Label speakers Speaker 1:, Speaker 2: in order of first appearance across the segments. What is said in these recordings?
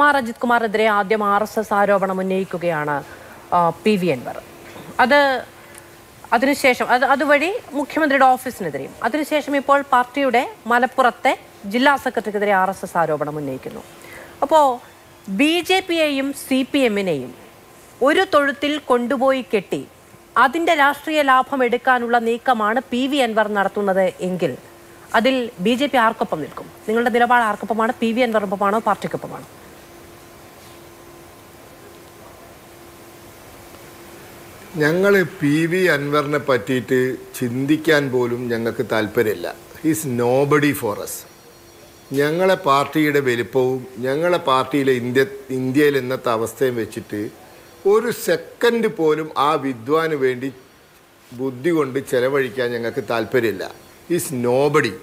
Speaker 1: M R Ajith കുമാറിനെതിരെ ആദ്യം R S S ആരോപണം ഉന്നയിക്കുകയാണ് ആ, പി വി അൻവർ അത് അതിനുശേഷം അത് അതുവഴി മുഖ്യമന്ത്രിയുടെ ഓഫീസിനെതിരെയും അതിനുശേഷം ഇപ്പോൾ പാർട്ടിയുടെ മലപ്പുറത്തെ ജില്ലാ സെക്രട്ടറിക്കെതിരെ ആർ എസ് എസ് ആരോപണം ഉന്നയിക്കുന്നു അപ്പോൾ ബി ജെ പിയെയും സി പി എമ്മിനെയും ഒരു തൊഴുത്തിൽ കൊണ്ടുപോയി കെട്ടി അതിന്റെ രാഷ്ട്രീയ ലാഭം എടുക്കാനുള്ള നീക്കമാണ് പി വി അൻവർ നടത്തുന്നത് എങ്കിൽ അതിൽ ബി ജെ പി ആർക്കൊപ്പം നിൽക്കും നിങ്ങളുടെ നിലപാട് ആർക്കൊപ്പമാണ് പി വി അൻവറിനൊപ്പമാണോ പാർട്ടിക്കൊപ്പമാണോ
Speaker 2: ഞങ്ങൾ പി വി അൻവറിനെ പറ്റിയിട്ട് ചിന്തിക്കാൻ പോലും ഞങ്ങൾക്ക് താല്പര്യമില്ല ഹീസ് നോബഡി ഫോർ അസ് ഞങ്ങളെ പാർട്ടിയുടെ വലിപ്പവും ഞങ്ങളെ പാർട്ടിയിലെ ഇന്ത്യ ഇന്ത്യയിൽ ഇന്നത്തെ അവസ്ഥയും വെച്ചിട്ട് ഒരു സെക്കൻഡ് പോലും ആ വിദ്വാന് വേണ്ടി ബുദ്ധി കൊണ്ട് ചെലവഴിക്കാൻ ഞങ്ങൾക്ക് താല്പര്യമില്ല ഈസ് നോബഡി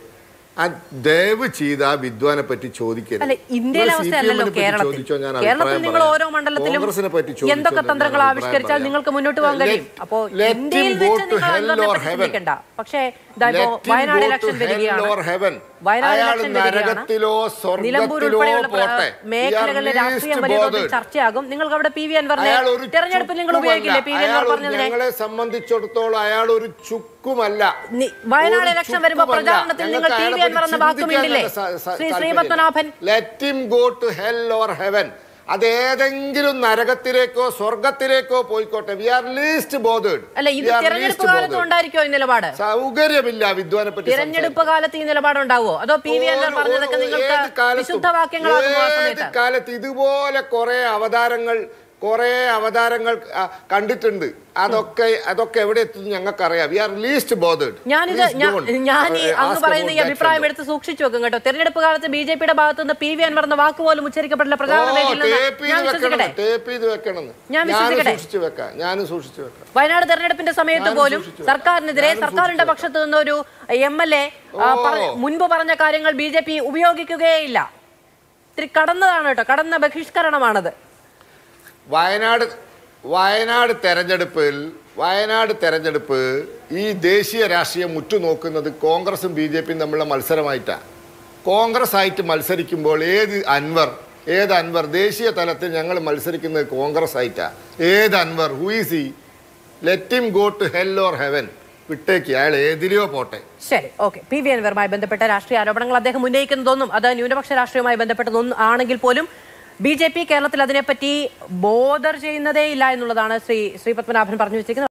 Speaker 2: ദയവ് ചെയ്ത് ആ വിദ്വാനെ പറ്റി ചോദിക്കരുത്
Speaker 1: അല്ല ഇന്ത്യയിലെ
Speaker 2: നിങ്ങൾ
Speaker 1: അവസ്ഥ
Speaker 2: CPM നെ
Speaker 1: അല്ലല്ലോ
Speaker 2: പറ്റി
Speaker 1: കേരളത്തിൽ
Speaker 2: ചോദിച്ചോ, ഞാൻ
Speaker 1: കേരളത്തിൽ
Speaker 2: അഭിപ്രായം
Speaker 1: നിങ്ങൾ
Speaker 2: പറയാം.
Speaker 1: ഓരോ മണ്ഡലത്തിലും
Speaker 2: കോൺഗ്രസിനെ പറ്റി ചോദിച്ചോ,
Speaker 1: എന്തൊക്കെ
Speaker 2: ഞാൻ
Speaker 1: തന്ത്രങ്ങൾ
Speaker 2: അഭിപ്രായം
Speaker 1: ആവിഷ്കരിച്ചാൽ
Speaker 2: പറയാം.
Speaker 1: നിങ്ങൾക്ക് മുന്നോട്ട് പോകാൻ കഴിയും
Speaker 2: Let-
Speaker 1: അപ്പോ
Speaker 2: let
Speaker 1: ഇന്ത്യയിൽ
Speaker 2: him go
Speaker 1: വെച്ച്
Speaker 2: to
Speaker 1: നിങ്ങൾ
Speaker 2: hell
Speaker 1: അൻവറിനെ
Speaker 2: or
Speaker 1: പറ്റി
Speaker 2: heaven.
Speaker 1: ചിന്തിക്കണ്ട പക്ഷേ ഇതാ ഇപ്പോ
Speaker 2: Let him
Speaker 1: Wayanad
Speaker 2: go to
Speaker 1: election
Speaker 2: hell
Speaker 1: വരികയാണ്
Speaker 2: or heaven.
Speaker 1: വയനാട്
Speaker 2: അയാൾ
Speaker 1: ഇലക്ഷൻ വരികയാണ്
Speaker 2: നരകത്തിലോ
Speaker 1: നിലമ്പൂർ
Speaker 2: സ്വർഗത്തിലോ
Speaker 1: ഉൾപ്പെടെയുള്ള
Speaker 2: പോട്ടെ.
Speaker 1: മേഖലകളിലെ
Speaker 2: We are
Speaker 1: രാഷ്ട്രീയം
Speaker 2: least
Speaker 1: വലിയ തോതിൽ
Speaker 2: bothered.
Speaker 1: ചർച്ചയാകും നിങ്ങൾക്ക് അവിടെ പി വി അൻവറിനെ
Speaker 2: അയാൾ ഒരു
Speaker 1: തെരഞ്ഞെടുപ്പിൽ നിങ്ങൾ
Speaker 2: ചുക്കുമല്ല.
Speaker 1: ഉപയോഗിക്കില്ലേ പി വി അൻവർ
Speaker 2: അയാൾ ഒരു-
Speaker 1: പറഞ്ഞതിനെ
Speaker 2: ഞങ്ങളെ സംബന്ധിച്ചിടത്തോളം അയാൾ ഒരു ചുക്കുമല്ല
Speaker 1: നി- വയനാട്
Speaker 2: ഒരു
Speaker 1: ഇലക്ഷൻ വരുമ്പോൾ
Speaker 2: ചുക്കുമല്ല.
Speaker 1: പ്രചാരണത്തിൽ നിങ്ങൾ
Speaker 2: ഞങ്ങൾക്ക്
Speaker 1: പി വി
Speaker 2: അയാളെ
Speaker 1: അൻവർ എന്ന
Speaker 2: പറ്റി
Speaker 1: വാക്കുമില്ലേ
Speaker 2: ചിന്തിക്കാൻ സ- സ-
Speaker 1: ശ്രീ ശ്രീ
Speaker 2: താല്പര്യമില്ല.
Speaker 1: Padmanabhan
Speaker 2: Let him go to hell or heaven. അത് ഏതെങ്കിലും നരകത്തിലേക്കോ സ്വർഗത്തിലേക്കോ പോയിക്കോട്ടെ വി ആർ ലീസ്റ്റ് ബോധേഡ്
Speaker 1: അല്ല ഇത് തിരഞ്ഞെടുപ്പ് കാലത്ത് ഉണ്ടായിരിക്കോ ഈ നിലപാട്
Speaker 2: സൗകര്യമില്ല വിദ്വാനെ പറ്റി
Speaker 1: തിരഞ്ഞെടുപ്പ് കാലത്ത് ഈ നിലപാടുണ്ടാവോ അതോ പി വി അൻവർ
Speaker 2: ഒരു-
Speaker 1: പറഞ്ഞതൊക്കെ
Speaker 2: ഒരു-
Speaker 1: നിങ്ങൾക്ക്
Speaker 2: ഏത് കാലത്തും-
Speaker 1: വിശുദ്ധവാക്യങ്ങളാകുമോ ആ
Speaker 2: ഏത്
Speaker 1: സമയത്ത്
Speaker 2: കാലത്ത് ഇതുപോലെ കുറെ അവതാരങ്ങൾ കുറെ അവതാരങ്ങൾ ആ, കണ്ടിട്ടുണ്ട് അതൊക്കെ അതൊക്കെ എവിടെ എത്തുന്നു ഞങ്ങൾക്കറിയാം വി ആർ ലീസ്റ്റ് ബോധേഡ്
Speaker 1: ഞാനിത് ഞാ- ഞാൻ ഈ അങ്ങ് പറയുന്ന ഈ അഭിപ്രായം എടുത്ത് സൂക്ഷിച്ചു വെക്കും കേട്ടോ തെരഞ്ഞെടുപ്പ് കാലത്ത് ബി ജെ പിയുടെ ഭാഗത്ത് നിന്ന് പി വി അൻവർ എന്ന വാക്ക് പോലും ഉച്ചരിക്കപ്പെട്ടില്ല പ്രചാരണ വേദിയിൽ നിന്ന്
Speaker 2: ടേപ്പ്
Speaker 1: ഞാൻ
Speaker 2: ചെയ്ത്
Speaker 1: വിശ്വസിക്കട്ടെ
Speaker 2: വെക്കണം ടേപ്പ് ചെയ്ത് വെക്കണം
Speaker 1: ഞാൻ വിശ്വസിക്കട്ടെ.
Speaker 2: സൂക്ഷിച്ചു വെക്കാം ഞാനും സൂക്ഷിച്ചു വെക്കാം
Speaker 1: വയനാട് തെരഞ്ഞെടുപ്പിന്റെ സമയത്ത്
Speaker 2: ഞാനും
Speaker 1: പോലും
Speaker 2: സൂക്ഷിച്ചു.
Speaker 1: സർക്കാരിനെതിരെ
Speaker 2: ഞാനും
Speaker 1: സർക്കാരിന്റെ
Speaker 2: സൂക്ഷിച്ചു.
Speaker 1: പക്ഷത്ത് നിന്ന് ഒരു എം എൽ എ
Speaker 2: ഓ.
Speaker 1: മുൻപ് പറഞ്ഞ കാര്യങ്ങൾ ബി ജെ പി ഉപയോഗിക്കുകയില്ല ഇത്തിരി കടന്നതാണ് കേട്ടോ കടന്ന ബഹിഷ്കരണമാണത്
Speaker 2: വയനാട് വയനാട് തെരഞ്ഞെടുപ്പിൽ വയനാട് തെരഞ്ഞെടുപ്പ് ഈ ദേശീയ രാഷ്ട്രീയം ഉറ്റുനോക്കുന്നത് കോൺഗ്രസും ബി ജെ പിയും തമ്മിലുള്ള മത്സരമായിട്ടാണ് കോൺഗ്രസ് ആയിട്ട് മത്സരിക്കുമ്പോൾ ഏത് അൻവർ ഏത് അൻവർ ദേശീയ തലത്തിൽ ഞങ്ങൾ മത്സരിക്കുന്നത് കോൺഗ്രസ് ആയിട്ടാണ് ഏത് അൻവർ ഹു ഈസ് ഈ let him go to hell or heaven വിട്ടേക്ക് അയാൾ ഏതിലെയോ പോട്ടെ
Speaker 1: ശരി ഓക്കെ പി വി അൻവറുമായി ബന്ധപ്പെട്ട രാഷ്ട്രീയ ആരോപണങ്ങൾ അദ്ദേഹം ഉന്നയിക്കുന്നതൊന്നും അത് ന്യൂനപക്ഷ രാഷ്ട്രീയവുമായി ബന്ധപ്പെട്ടതൊന്നും ആണെങ്കിൽ പോലും ബി ജെ പി കേരളത്തിൽ അതിനെപ്പറ്റി ബോധർ ചെയ്യുന്നതേ ഇല്ല എന്നുള്ളതാണ് ശ്രീ ശ്രീ പത്മനാഭൻ പറഞ്ഞു വെച്ചിരിക്കുന്നത്